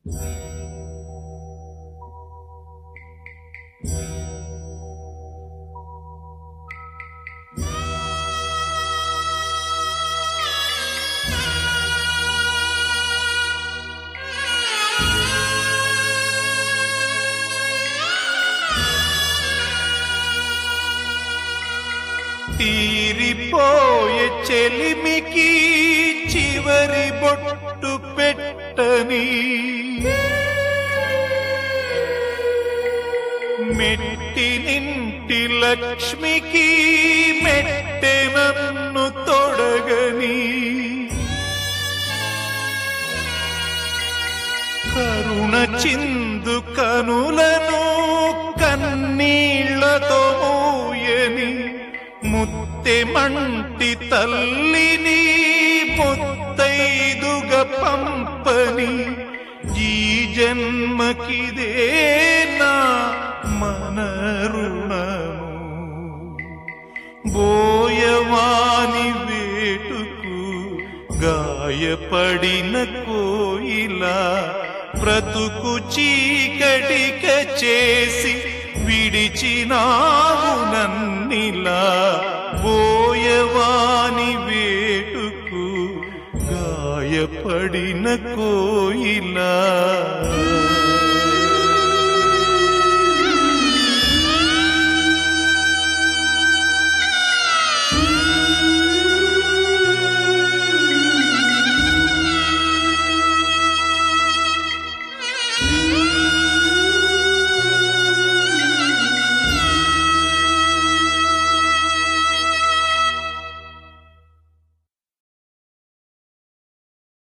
తీరిపోయే చెలిమికి చివరి బొట్టు పెట్టని మెట్టి నింటి లక్ష్మికి మెట్టె నన్ను తొడగని కరుణ చిందు కనులను కన్నీళ్లతో మూయని ముత్తెమంటి తల్లిని ముత్తైదుగ పంపని ఈ జన్మకిదే నా మన రుణము బోయవాని వేటుకు గాయపడిన కోయిలా బ్రతుకు చీకటిక చేసి విడిచినావు నన్నిలా బోయవాని వేటుకు గాయపడిన కోయిలా